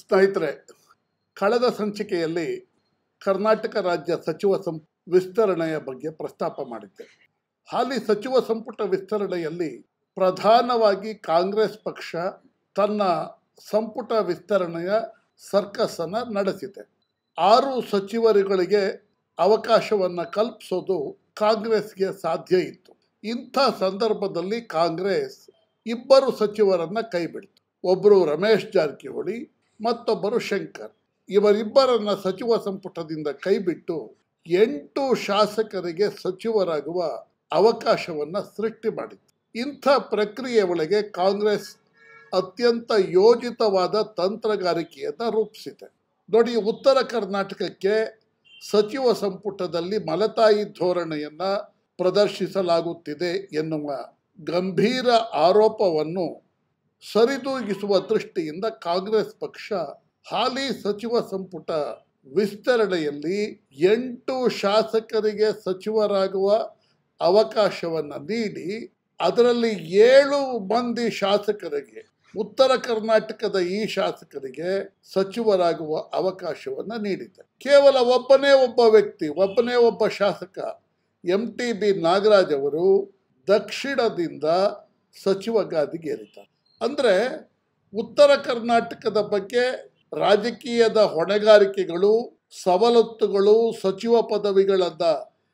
ಸ್ನೇಹಿತರೆ ಕಳೆದ ಸಂಚಿಕೆಯಲ್ಲಿ ಕರ್ನಾಟಕ ರಾಜ್ಯ ಸಚಿವ ಸಂ ವಿಸ್ತರಣೆಯ ಬಗ್ಗೆ ಪ್ರಸ್ತಾಪ ಮಾಡಿದ್ದೆ ಹಾಲಿ ಸಚಿವ ಸಂಪುಟ ವಿಸ್ತರಣೆಯಲ್ಲಿ ಪ್ರಧಾನವಾಗಿ ಕಾಂಗ್ರೆಸ್ ಪಕ್ಷ ತನ್ನ ಸಂಪುಟ ವಿಸ್ತರಣೆಯ ಸರ್ಕಸ್ಸನ್ನು ನಡೆಸಿದೆ ಆರು ಸಚಿವರುಗಳಿಗೆ ಅವಕಾಶವನ್ನು ಕಲ್ಪಿಸೋದು ಕಾಂಗ್ರೆಸ್ಗೆ ಸಾಧ್ಯ ಇತ್ತು ಇಂಥ ಸಂದರ್ಭದಲ್ಲಿ ಕಾಂಗ್ರೆಸ್ ಇಬ್ಬರು ಸಚಿವರನ್ನು ಕೈಬಿಡ್ತು ಒಬ್ಬರು ರಮೇಶ್ ಜಾರಕಿಹೊಳಿ ಮತ್ತೊಬ್ಬರು ಶಂಕರ್ ಇವರಿಬ್ಬರನ್ನ ಸಚಿವ ಸಂಪುಟದಿಂದ ಕೈಬಿಟ್ಟು ಎಂಟು ಶಾಸಕರಿಗೆ ಸಚಿವರಾಗುವ ಅವಕಾಶವನ್ನು ಸೃಷ್ಟಿ ಮಾಡಿತ್ತು ಇಂಥ ಪ್ರಕ್ರಿಯೆ ಒಳಗೆ ಕಾಂಗ್ರೆಸ್ ಅತ್ಯಂತ ಯೋಜಿತವಾದ ತಂತ್ರಗಾರಿಕೆಯನ್ನು ರೂಪಿಸಿದೆ ನೋಡಿ ಉತ್ತರ ಕರ್ನಾಟಕಕ್ಕೆ ಸಚಿವ ಸಂಪುಟದಲ್ಲಿ ಮಲತಾಯಿ ಧೋರಣೆಯನ್ನು ಪ್ರದರ್ಶಿಸಲಾಗುತ್ತಿದೆ ಎನ್ನುವ ಗಂಭೀರ ಆರೋಪವನ್ನು ಸರಿದೂಗಿಸುವ ದೃಷ್ಟಿಯಿಂದ ಕಾಂಗ್ರೆಸ್ ಪಕ್ಷ ಹಾಲಿ ಸಚಿವ ಸಂಪುಟ ವಿಸ್ತರಣೆಯಲ್ಲಿ ಎಂಟು ಶಾಸಕರಿಗೆ ಸಚಿವರಾಗುವ ಅವಕಾಶವನ್ನು ನೀಡಿ ಅದರಲ್ಲಿ ಏಳು ಮಂದಿ ಶಾಸಕರಿಗೆ ಉತ್ತರ ಕರ್ನಾಟಕದ ಈ ಶಾಸಕರಿಗೆ ಸಚಿವರಾಗುವ ಅವಕಾಶವನ್ನು ನೀಡಿದೆ ಕೇವಲ ಒಬ್ಬನೇ ಒಬ್ಬ ವ್ಯಕ್ತಿ ಒಬ್ಬನೇ ಒಬ್ಬ ಶಾಸಕ ಎಂ ಟಿ ಬಿ ನಾಗರಾಜ್ ಅವರು ದಕ್ಷಿಣದಿಂದ ಸಚಿವ ಗಾದಿಗೇರಿದ್ದಾರೆ ಅಂದರೆ ಉತ್ತರ ಕರ್ನಾಟಕದ ಬಗ್ಗೆ ರಾಜಕೀಯದ ಹೊಣೆಗಾರಿಕೆಗಳು ಸವಲತ್ತುಗಳು ಸಚಿವ ಪದವಿಗಳನ್ನು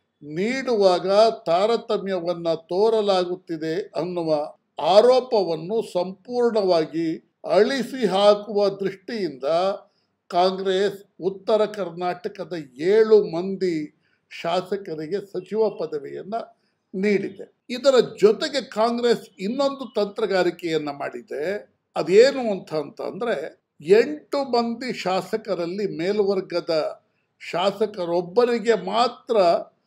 ನೀಡುವಾಗ ತಾರತಮ್ಯವನ್ನು ತೋರಲಾಗುತ್ತಿದೆ ಅನ್ನುವ ಆರೋಪವನ್ನು ಸಂಪೂರ್ಣವಾಗಿ ಅಳಿಸಿ ಹಾಕುವ ದೃಷ್ಟಿಯಿಂದ ಕಾಂಗ್ರೆಸ್ ಉತ್ತರ ಕರ್ನಾಟಕದ ಏಳು ಮಂದಿ ಶಾಸಕರಿಗೆ ಸಚಿವ ಪದವಿಯನ್ನು ನೀಡಿದೆ ಇದರ ಜೊತೆಗೆ ಕಾಂಗ್ರೆಸ್ ಇನ್ನೊಂದು ತಂತ್ರಗಾರಿಕೆಯನ್ನು ಮಾಡಿದೆ ಅದೇನು ಅಂತ ಅಂತಂದರೆ ಎಂಟು ಮಂದಿ ಶಾಸಕರಲ್ಲಿ ಮೇಲ್ವರ್ಗದ ಶಾಸಕರೊಬ್ಬರಿಗೆ ಮಾತ್ರ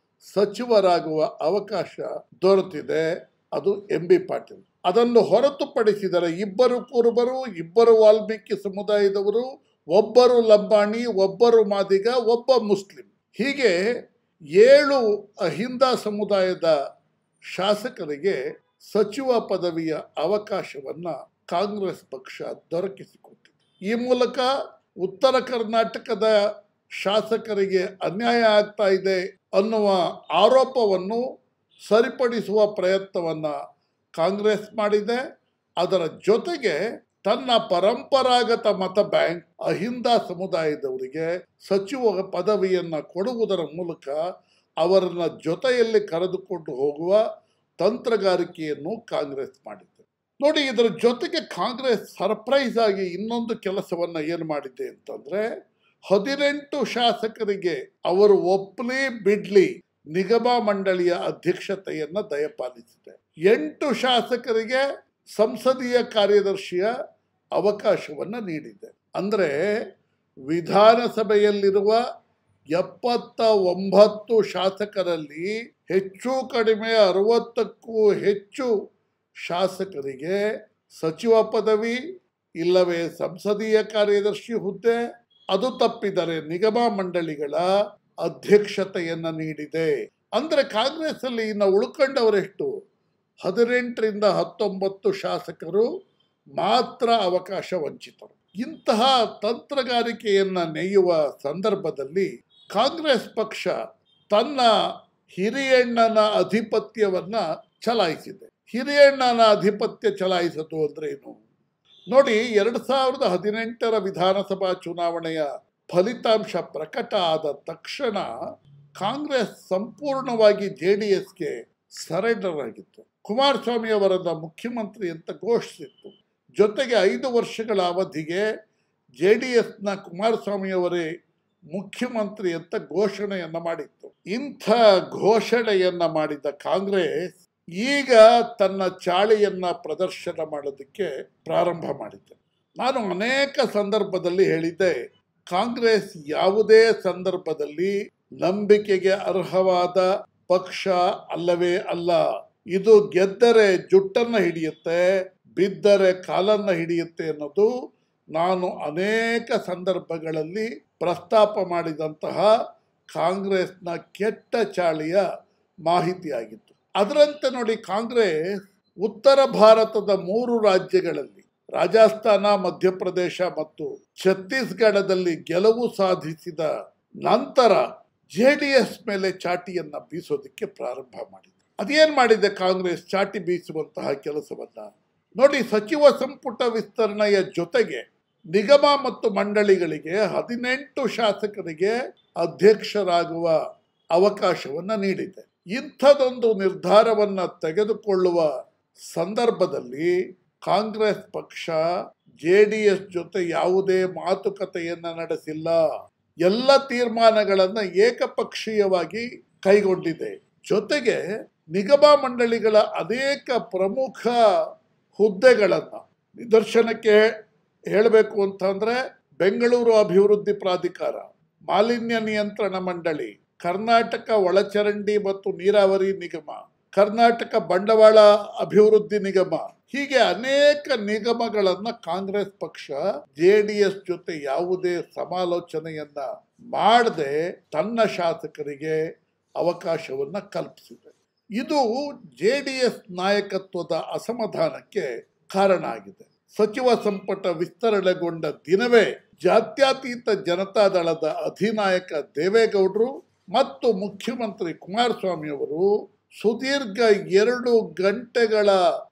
ಸಚಿವರಾಗುವ ಅವಕಾಶ ದೊರೆತಿದೆ ಅದು ಎಂ ಬಿ ಪಾಟೀಲ್ ಅದನ್ನು ಹೊರತುಪಡಿಸಿದರೆ ಇಬ್ಬರು ಕುರುಬರು ಇಬ್ಬರು ವಾಲ್ಮೀಕಿ ಸಮುದಾಯದವರು ಒಬ್ಬರು ಲಂಬಾಣಿ ಒಬ್ಬರು ಮಾದಿಗ ಒಬ್ಬ ಮುಸ್ಲಿಂ ಹೀಗೆ ಏಳು ಅಹಿಂದ ಸಮುದಾಯದ ಶಾಸಕರಿಗೆ ಸಚಿವ ಪದವಿಯ ಅವಕಾಶವನ್ನು ಕಾಂಗ್ರೆಸ್ ಪಕ್ಷ ದೊರಕಿಸಿಕೊಟ್ಟಿದೆ ಈ ಮೂಲಕ ಉತ್ತರ ಕರ್ನಾಟಕದ ಶಾಸಕರಿಗೆ ಅನ್ಯಾಯ ಆಗ್ತಾ ಇದೆ ಅನ್ನುವ ಆರೋಪವನ್ನು ಸರಿಪಡಿಸುವ ಪ್ರಯತ್ನವನ್ನು ಕಾಂಗ್ರೆಸ್ ಮಾಡಿದೆ ಅದರ ಜೊತೆಗೆ ತನ್ನ ಪರಂಪರಾಗತ ಮತ ಬ್ಯಾಂಕ್ ಅಹಿಂದ ಸಮುದಾಯದವರಿಗೆ ಸಚಿವ ಪದವಿಯನ್ನು ಕೊಡುವುದರ ಮೂಲಕ ಅವರನ್ನ ಜೊತೆಯಲ್ಲಿ ಕರೆದುಕೊಂಡು ಹೋಗುವ ತಂತ್ರಗಾರಿಕೆಯನ್ನು ಕಾಂಗ್ರೆಸ್ ಮಾಡಿದೆ ನೋಡಿ ಇದರ ಜೊತೆಗೆ ಕಾಂಗ್ರೆಸ್ ಸರ್ಪ್ರೈಸ್ ಆಗಿ ಇನ್ನೊಂದು ಕೆಲಸವನ್ನು ಏನು ಮಾಡಿದೆ ಅಂತಂದ್ರೆ ಹದಿನೆಂಟು ಶಾಸಕರಿಗೆ ಅವರು ಒಪ್ಪಲಿ ಬಿಡ್ಲಿ ನಿಗಮ ಮಂಡಳಿಯ ಅಧ್ಯಕ್ಷತೆಯನ್ನು ದಯಪಾಲಿಸಿದೆ ಎಂಟು ಶಾಸಕರಿಗೆ ಸಂಸದೀಯ ಕಾರ್ಯದರ್ಶಿಯ ಅವಕಾಶವನ್ನು ನೀಡಿದೆ ಅಂದರೆ ವಿಧಾನಸಭೆಯಲ್ಲಿರುವ ಎಪ್ಪತ್ತ ಒಂಬತ್ತು ಶಾಸಕರಲ್ಲಿ ಹೆಚ್ಚು ಕಡಿಮೆ ಅರವತ್ತಕ್ಕೂ ಹೆಚ್ಚು ಶಾಸಕರಿಗೆ ಸಚಿವ ಪದವಿ ಇಲ್ಲವೇ ಸಂಸದೀಯ ಕಾರ್ಯದರ್ಶಿ ಹುದ್ದೆ ಅದು ತಪ್ಪಿದರೆ ನಿಗಮ ಮಂಡಳಿಗಳ ಅಧ್ಯಕ್ಷತೆಯನ್ನು ನೀಡಿದೆ ಅಂದರೆ ಕಾಂಗ್ರೆಸ್ ಅಲ್ಲಿ ಇನ್ನು ಉಳ್ಕೊಂಡವರೆಷ್ಟು ಹದಿನೆಂಟರಿಂದ ಹತ್ತೊಂಬತ್ತು ಶಾಸಕರು ಮಾತ್ರ ಅವಕಾಶ ವಂಚಿತರು ಇಂತಹ ತಂತ್ರಗಾರಿಕೆಯನ್ನು ನೆಯ್ಯುವ ಸಂದರ್ಭದಲ್ಲಿ ಕಾಂಗ್ರೆಸ್ ಪಕ್ಷ ತನ್ನ ಹಿರಿಯಣ್ಣನ ಅಧಿಪತ್ಯವನ್ನ ಚಲಾಯಿಸಿದೆ ಹಿರಿಯಣ್ಣನ ಅಧಿಪತ್ಯ ಚಲಾಯಿಸೋದು ಅಂದ್ರೆ ಏನು ನೋಡಿ ಎರಡು ಸಾವಿರದ ಹದಿನೆಂಟರ ವಿಧಾನಸಭಾ ಚುನಾವಣೆಯ ಫಲಿತಾಂಶ ಪ್ರಕಟ ಆದ ತಕ್ಷಣ ಕಾಂಗ್ರೆಸ್ ಸಂಪೂರ್ಣವಾಗಿ ಜೆ ಡಿ ಎಸ್ಗೆ ಸರೆಂಡರ್ ಆಗಿತ್ತು ಕುಮಾರಸ್ವಾಮಿ ಅವರನ್ನ ಮುಖ್ಯಮಂತ್ರಿ ಅಂತ ಘೋಷಿಸಿತ್ತು ಜೊತೆಗೆ ಐದು ವರ್ಷಗಳ ಅವಧಿಗೆ ಜೆ ಡಿ ಎಸ್ನ ಕುಮಾರಸ್ವಾಮಿಯವರೇ ಮುಖ್ಯಮಂತ್ರಿ ಅಂತ ಘೋಷಣೆಯನ್ನ ಮಾಡಿತ್ತು ಇಂಥ ಘೋಷಣೆಯನ್ನ ಮಾಡಿದ ಕಾಂಗ್ರೆಸ್ ಈಗ ತನ್ನ ಚಾಳಿಯನ್ನ ಪ್ರದರ್ಶನ ಮಾಡೋದಕ್ಕೆ ಪ್ರಾರಂಭ ಮಾಡಿದೆ ನಾನು ಅನೇಕ ಸಂದರ್ಭದಲ್ಲಿ ಹೇಳಿದ್ದೆ ಕಾಂಗ್ರೆಸ್ ಯಾವುದೇ ಸಂದರ್ಭದಲ್ಲಿ ನಂಬಿಕೆಗೆ ಅರ್ಹವಾದ ಪಕ್ಷ ಅಲ್ಲವೇ ಅಲ್ಲ ಇದು ಗೆದ್ದರೆ ಜುಟ್ಟನ್ನ ಹಿಡಿಯುತ್ತೆ ಬಿದ್ದರೆ ಕಾಲನ್ನ ಹಿಡಿಯುತ್ತೆ ಅನ್ನೋದು ನಾನು ಅನೇಕ ಸಂದರ್ಭಗಳಲ್ಲಿ ಪ್ರಸ್ತಾಪ ಮಾಡಿದಂತಹ ಕಾಂಗ್ರೆಸ್ನ ಕೆಟ್ಟ ಚಾಳಿಯ ಮಾಹಿತಿಯಾಗಿತ್ತು ಅದರಂತೆ ನೋಡಿ ಕಾಂಗ್ರೆಸ್ ಉತ್ತರ ಭಾರತದ ಮೂರು ರಾಜ್ಯಗಳಲ್ಲಿ ರಾಜಸ್ಥಾನ ಮಧ್ಯಪ್ರದೇಶ ಮತ್ತು ಛತ್ತೀಸ್ಗಢದಲ್ಲಿ ಗೆಲುವು ಸಾಧಿಸಿದ ನಂತರ ಜೆ ಡಿ ಎಸ್ ಮೇಲೆ ಚಾಟಿಯನ್ನ ಬೀಸೋದಕ್ಕೆ ಪ್ರಾರಂಭ ಮಾಡಿದೆ ಅದೇನ್ ಮಾಡಿದೆ ಕಾಂಗ್ರೆಸ್ ಚಾಟಿ ಬೀಸುವಂತಹ ಕೆಲಸವನ್ನ ನೋಡಿ ಸಚಿವ ಸಂಪುಟ ವಿಸ್ತರಣೆಯ ಜೊತೆಗೆ ನಿಗಮ ಮತ್ತು ಮಂಡಳಿಗಳಿಗೆ ಹದಿನೆಂಟು ಶಾಸಕರಿಗೆ ಅಧ್ಯಕ್ಷರಾಗುವ ಅವಕಾಶವನ್ನ ನೀಡಿದೆ ಇಂಥದೊಂದು ನಿರ್ಧಾರವನ್ನ ತೆಗೆದುಕೊಳ್ಳುವ ಸಂದರ್ಭದಲ್ಲಿ ಕಾಂಗ್ರೆಸ್ ಪಕ್ಷ ಜೆ ಡಿ ಎಸ್ ಜೊತೆ ಯಾವುದೇ ಮಾತುಕತೆಯನ್ನ ನಡೆಸಿಲ್ಲ ಎಲ್ಲ ತೀರ್ಮಾನಗಳನ್ನ ಏಕಪಕ್ಷೀಯವಾಗಿ ಕೈಗೊಂಡಿದೆ ಜೊತೆಗೆ ನಿಗಮ ಮಂಡಳಿಗಳ ಅನೇಕ ಪ್ರಮುಖ ಹುದ್ದೆಗಳನ್ನ ನಿದರ್ಶನಕ್ಕೆ ಹೇಳಬೇಕು ಅಂತಂದ್ರೆ ಬೆಂಗಳೂರು ಅಭಿವೃದ್ಧಿ ಪ್ರಾಧಿಕಾರ ಮಾಲಿನ್ಯ ನಿಯಂತ್ರಣ ಮಂಡಳಿ ಕರ್ನಾಟಕ ಒಳಚರಂಡಿ ಮತ್ತು ನೀರಾವರಿ ನಿಗಮ ಕರ್ನಾಟಕ ಬಂಡವಾಳ ಅಭಿವೃದ್ಧಿ ನಿಗಮ ಹೀಗೆ ಅನೇಕ ನಿಗಮಗಳನ್ನ ಕಾಂಗ್ರೆಸ್ ಪಕ್ಷ ಜೆ ಡಿ ಎಸ್ ಜೊತೆ ಯಾವುದೇ ಸಮಾಲೋಚನೆಯನ್ನ ಮಾಡದೆ ತನ್ನ ಶಾಸಕರಿಗೆ ಅವಕಾಶವನ್ನ ಕಲ್ಪಿಸಿದೆ ಇದು ಜೆ ಡಿ ಎಸ್ ನಾಯಕತ್ವದ ಅಸಮಾಧಾನಕ್ಕೆ ಕಾರಣ ಆಗಿದೆ ಸಚಿವ ಸಂಪುಟ ವಿಸ್ತರಣೆಗೊಂಡ ದಿನವೇ ಜಾತ್ಯತೀತ ಜನತಾದಳದ ಅಧಿನಾಯಕ ದೇವೇಗೌಡರು ಮತ್ತು ಮುಖ್ಯಮಂತ್ರಿ ಕುಮಾರಸ್ವಾಮಿ ಅವರು ಸುದೀರ್ಘ ಎರಡು ಗಂಟೆಗಳ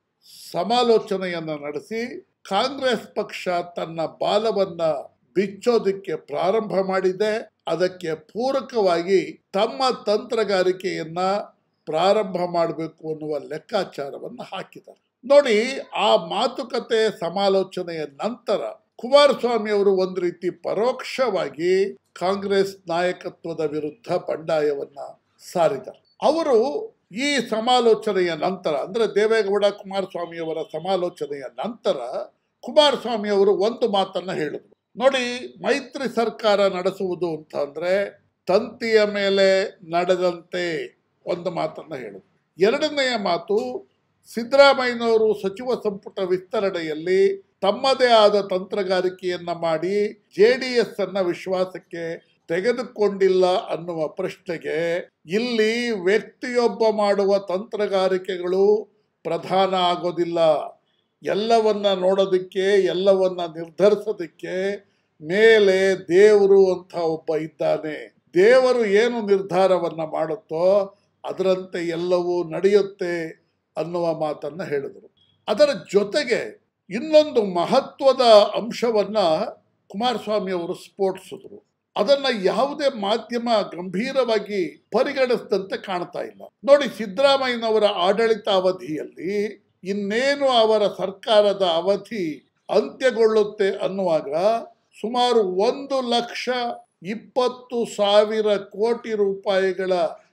ಸಮಾಲೋಚನೆಯನ್ನ ನಡೆಸಿ ಕಾಂಗ್ರೆಸ್ ಪಕ್ಷ ತನ್ನ ಬಾಲವನ್ನ ಬಿಚ್ಚೋದಕ್ಕೆ ಪ್ರಾರಂಭ ಮಾಡಿದೆ ಅದಕ್ಕೆ ಪೂರಕವಾಗಿ ತಮ್ಮ ತಂತ್ರಗಾರಿಕೆಯನ್ನ ಪ್ರಾರಂಭ ಮಾಡಬೇಕು ಅನ್ನುವ ಲೆಕ್ಕಾಚಾರವನ್ನು ಹಾಕಿದ್ದಾರೆ ನೋಡಿ ಆ ಮಾತುಕತೆ ಸಮಾಲೋಚನೆಯ ನಂತರ ಕುಮಾರಸ್ವಾಮಿ ಅವರು ಒಂದು ರೀತಿ ಪರೋಕ್ಷವಾಗಿ ಕಾಂಗ್ರೆಸ್ ನಾಯಕತ್ವದ ವಿರುದ್ಧ ಬಂಡಾಯವನ್ನ ಸಾರಿದ್ದಾರೆ ಅವರು ಈ ಸಮಾಲೋಚನೆಯ ನಂತರ ಅಂದ್ರೆ ದೇವೇಗೌಡ ಕುಮಾರಸ್ವಾಮಿ ಅವರ ಸಮಾಲೋಚನೆಯ ನಂತರ ಕುಮಾರಸ್ವಾಮಿ ಅವರು ಒಂದು ಮಾತನ್ನ ಹೇಳಿದ್ರು ನೋಡಿ ಮೈತ್ರಿ ಸರ್ಕಾರ ನಡೆಸುವುದು ಅಂತ ಅಂದ್ರೆ ತಂತಿಯ ಮೇಲೆ ನಡೆದಂತೆ ಒಂದು ಮಾತನ್ನ ಹೇಳಿದ್ರು ಎರಡನೆಯ ಮಾತು ಸಿದ್ದರಾಮಯ್ಯನವರು ಸಚಿವ ಸಂಪುಟ ವಿಸ್ತರಣೆಯಲ್ಲಿ ತಮ್ಮದೇ ಆದ ತಂತ್ರಗಾರಿಕೆಯನ್ನ ಮಾಡಿ ಜೆ ಡಿ ಎಸ್ ಅನ್ನ ವಿಶ್ವಾಸಕ್ಕೆ ತೆಗೆದುಕೊಂಡಿಲ್ಲ ಅನ್ನುವ ಪ್ರಶ್ನೆಗೆ ಇಲ್ಲಿ ವ್ಯಕ್ತಿಯೊಬ್ಬ ಮಾಡುವ ತಂತ್ರಗಾರಿಕೆಗಳು ಪ್ರಧಾನ ಆಗೋದಿಲ್ಲ ಎಲ್ಲವನ್ನ ನೋಡೋದಕ್ಕೆ ಎಲ್ಲವನ್ನ ನಿರ್ಧರಿಸೋದಕ್ಕೆ ಮೇಲೆ ದೇವರು ಅಂತ ಒಬ್ಬ ಇದ್ದಾನೆ ದೇವರು ಏನು ನಿರ್ಧಾರವನ್ನ ಮಾಡುತ್ತೋ ಅದರಂತೆ ಎಲ್ಲವೂ ನಡೆಯುತ್ತೆ ಅನ್ನುವ ಮಾತನ್ನ ಹೇಳಿದರು ಅದರ ಜೊತೆಗೆ ಇನ್ನೊಂದು ಮಹತ್ವದ ಅಂಶವನ್ನ ಕುಮಾರಸ್ವಾಮಿ ಅವರು ಸ್ಫೋಟಿಸಿದ್ರು ಅದನ್ನ ಯಾವುದೇ ಮಾಧ್ಯಮ ಗಂಭೀರವಾಗಿ ಪರಿಗಣಿಸಿದಂತೆ ಕಾಣ್ತಾ ಇಲ್ಲ ನೋಡಿ ಸಿದ್ದರಾಮಯ್ಯನವರ ಆಡಳಿತಾವಧಿಯಲ್ಲಿ ಇನ್ನೇನು ಅವರ ಸರ್ಕಾರದ ಅವಧಿ ಅಂತ್ಯಗೊಳ್ಳುತ್ತೆ ಅನ್ನುವಾಗ ಸುಮಾರು ಒಂದು ಲಕ್ಷ ಇಪ್ಪತ್ತು ಸಾವಿರ ಕೋಟಿ ರೂಪಾಯಿಗಳ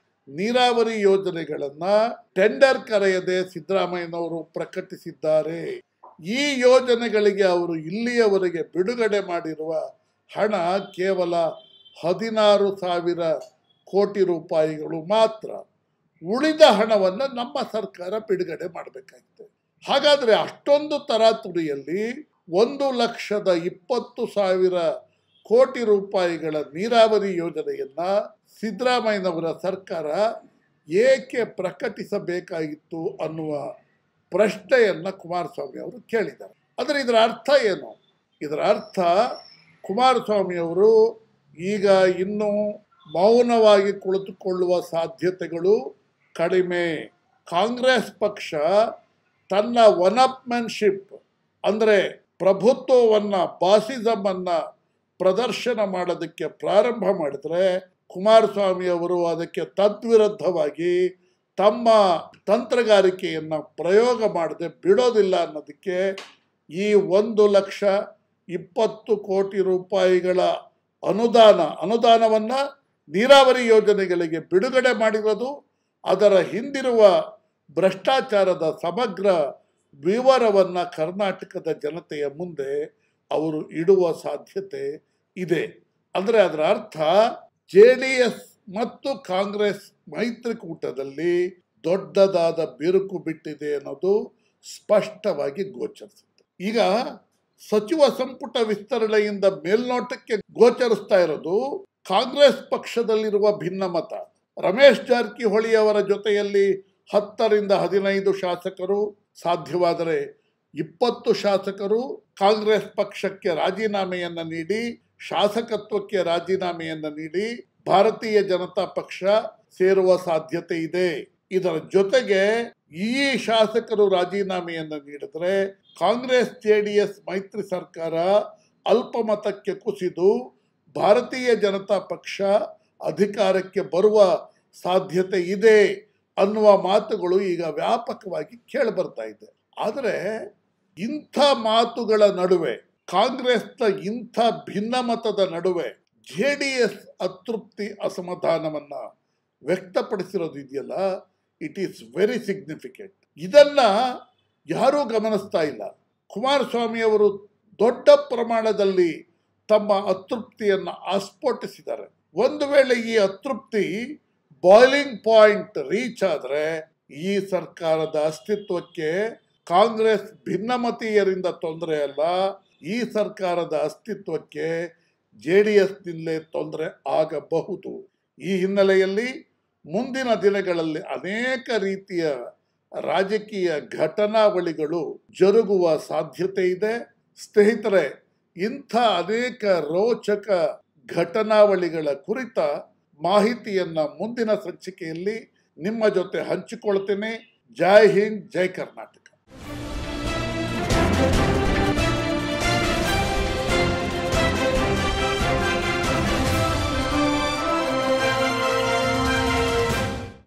ನೀರಾವರಿ ಯೋಜನೆಗಳನ್ನ ಟೆಂಡರ್ ಕರೆಯದೆ ಸಿದ್ದರಾಮಯ್ಯನವರು ಪ್ರಕಟಿಸಿದ್ದಾರೆ ಈ ಯೋಜನೆಗಳಿಗೆ ಅವರು ಇಲ್ಲಿಯವರೆಗೆ ಬಿಡುಗಡೆ ಮಾಡಿರುವ ಹಣ ಕೇವಲ ಹದಿನಾರು ಸಾವಿರ ಕೋಟಿ ರೂಪಾಯಿಗಳು ಮಾತ್ರ ಉಳಿದ ಹಣವನ್ನು ನಮ್ಮ ಸರ್ಕಾರ ಬಿಡುಗಡೆ ಮಾಡಬೇಕಾಗಿದೆ ಹಾಗಾದರೆ ಅಷ್ಟೊಂದು ತರಾತುರಿಯಲ್ಲಿ ಒಂದು ಲಕ್ಷದ ಇಪ್ಪತ್ತು ಸಾವಿರ ಕೋಟಿ ರೂಪಾಯಿಗಳ ನೀರಾವರಿ ಯೋಜನೆಯನ್ನ ಸಿದ್ದರಾಮಯ್ಯನವರ ಸರ್ಕಾರ ಏಕೆ ಪ್ರಕಟಿಸಬೇಕಾಗಿತ್ತು ಅನ್ನುವ ಪ್ರಶ್ನೆಯನ್ನ ಕುಮಾರಸ್ವಾಮಿ ಅವರು ಕೇಳಿದ್ದಾರೆ ಆದರೆ ಇದರ ಅರ್ಥ ಏನು ಇದರ ಅರ್ಥ ಕುಮಾರಸ್ವಾಮಿ ಅವರು ಈಗ ಇನ್ನೂ ಮೌನವಾಗಿ ಕುಳಿತುಕೊಳ್ಳುವ ಸಾಧ್ಯತೆಗಳು ಕಡಿಮೆ ಕಾಂಗ್ರೆಸ್ ಪಕ್ಷ ತನ್ನ ಒನಪ್ಮೆನ್ಶಿಪ್ ಅಂದರೆ ಪ್ರಭುತ್ವವನ್ನು ಬಾಸಿಸಮನ್ನು ಪ್ರದರ್ಶನ ಮಾಡೋದಕ್ಕೆ ಪ್ರಾರಂಭ ಮಾಡಿದ್ರೆ ಕುಮಾರಸ್ವಾಮಿ ಅವರು ಅದಕ್ಕೆ ತದ್ವಿರುದ್ಧವಾಗಿ ತಮ್ಮ ತಂತ್ರಗಾರಿಕೆಯನ್ನು ಪ್ರಯೋಗ ಮಾಡದೆ ಬಿಡೋದಿಲ್ಲ ಅನ್ನೋದಕ್ಕೆ ಈ ಒಂದು ಲಕ್ಷ ಇಪ್ಪತ್ತು ಕೋಟಿ ರೂಪಾಯಿಗಳ ಅನುದಾನ ಅನುದಾನವನ್ನು ನೀರಾವರಿ ಯೋಜನೆಗಳಿಗೆ ಬಿಡುಗಡೆ ಮಾಡಿರೋದು ಅದರ ಹಿಂದಿರುವ ಭ್ರಷ್ಟಾಚಾರದ ಸಮಗ್ರ ವಿವರವನ್ನು ಕರ್ನಾಟಕದ ಜನತೆಯ ಮುಂದೆ ಅವರು ಇಡುವ ಸಾಧ್ಯತೆ ಇದೆ ಅಂದರೆ ಅದರ ಅರ್ಥ ಜೆ ಡಿ ಎಸ್ ಮತ್ತು ಕಾಂಗ್ರೆಸ್ ಮೈತ್ರಿಕೂಟದಲ್ಲಿ ದೊಡ್ಡದಾದ ಬಿರುಕು ಬಿಟ್ಟಿದೆ ಅನ್ನೋದು ಸ್ಪಷ್ಟವಾಗಿ ಗೋಚರಿಸುತ್ತೆ ಈಗ ಸಚಿವ ಸಂಪುಟ ವಿಸ್ತರಣೆಯಿಂದ ಮೇಲ್ನೋಟಕ್ಕೆ ಗೋಚರಿಸ್ತಾ ಇರೋದು ಕಾಂಗ್ರೆಸ್ ಪಕ್ಷದಲ್ಲಿರುವ ಭಿನ್ನಮತ ರಮೇಶ್ ಜಾರಕಿಹೊಳಿ ಅವರ ಜೊತೆಯಲ್ಲಿ ಹತ್ತರಿಂದ ಹದಿನೈದು ಶಾಸಕರು ಸಾಧ್ಯವಾದರೆ ಇಪ್ಪತ್ತು ಶಾಸಕರು ಕಾಂಗ್ರೆಸ್ ಪಕ್ಷಕ್ಕೆ ರಾಜೀನಾಮೆಯನ್ನ ನೀಡಿ ಶಾಸಕತ್ವಕ್ಕೆ ರಾಜೀನಾಮೆಯನ್ನ ನೀಡಿ ಭಾರತೀಯ ಜನತಾ ಪಕ್ಷ ಸೇರುವ ಸಾಧ್ಯತೆ ಇದೆ ಇದರ ಜೊತೆಗೆ ಈ ಶಾಸಕರು ರಾಜೀನಾಮೆಯನ್ನು ನೀಡಿದ್ರೆ ಕಾಂಗ್ರೆಸ್ ಜೆಡಿಎಸ್ ಮೈತ್ರಿ ಸರ್ಕಾರ ಅಲ್ಪಮತಕ್ಕೆ ಕುಸಿದು ಭಾರತೀಯ ಜನತಾ ಪಕ್ಷ ಅಧಿಕಾರಕ್ಕೆ ಬರುವ ಸಾಧ್ಯತೆ ಇದೆ ಅನ್ನುವ ಮಾತುಗಳು ಈಗ ವ್ಯಾಪಕವಾಗಿ ಕೇಳಿಬರ್ತಾ ಇದೆ ಆದರೆ ಇಂಥ ಮಾತುಗಳ ನಡುವೆ ಕಾಂಗ್ರೆಸ್ನ ಇಂಥ ಭಿನ್ನಮತದ ನಡುವೆ ಜೆ ಡಿ ಎಸ್ ಅತೃಪ್ತಿ ಅಸಮಾಧಾನವನ್ನ ವ್ಯಕ್ತಪಡಿಸಿರೋದು ಇದೆಯಲ್ಲ ಇಟ್ ಈಸ್ ವೆರಿ ಸಿಗ್ನಿಫಿಕೆಂಟ್ ಇದನ್ನ ಯಾರೂ ಗಮನಿಸ್ತಾ ಇಲ್ಲ ಕುಮಾರಸ್ವಾಮಿ ಅವರು ದೊಡ್ಡ ಪ್ರಮಾಣದಲ್ಲಿ ತಮ್ಮ ಅತೃಪ್ತಿಯನ್ನು ಆಸ್ಫೋಟಿಸಿದ್ದಾರೆ ಒಂದು ವೇಳೆ ಈ ಅತೃಪ್ತಿ ಬಾಯ್ಲಿಂಗ್ ಪಾಯಿಂಟ್ ರೀಚ್ ಆದರೆ ಈ ಸರ್ಕಾರದ ಅಸ್ತಿತ್ವಕ್ಕೆ ಕಾಂಗ್ರೆಸ್ ಭಿನ್ನಮತೀಯರಿಂದ ತೊಂದರೆ ಅಲ್ಲ ಈ ಸರ್ಕಾರದ ಅಸ್ತಿತ್ವಕ್ಕೆ ಜೆ ಡಿ ಎಸ್ನಿಂದಲೇ ತೊಂದರೆ ಆಗಬಹುದು ಈ ಹಿನ್ನೆಲೆಯಲ್ಲಿ ಮುಂದಿನ ದಿನಗಳಲ್ಲಿ ಅನೇಕ ರೀತಿಯ ರಾಜಕೀಯ ಘಟನಾವಳಿಗಳು ಜರುಗುವ ಸಾಧ್ಯತೆ ಇದೆ ಸ್ನೇಹಿತರೆ ಇಂಥ ಅನೇಕ ರೋಚಕ ಘಟನಾವಳಿಗಳ ಕುರಿತ ಮಾಹಿತಿಯನ್ನ ಮುಂದಿನ ಸಂಚಿಕೆಯಲ್ಲಿ ನಿಮ್ಮ ಜೊತೆ ಹಂಚಿಕೊಳ್ತೇನೆ ಜೈ ಹಿಂದ್ ಜೈ ಕರ್ನಾಟಕ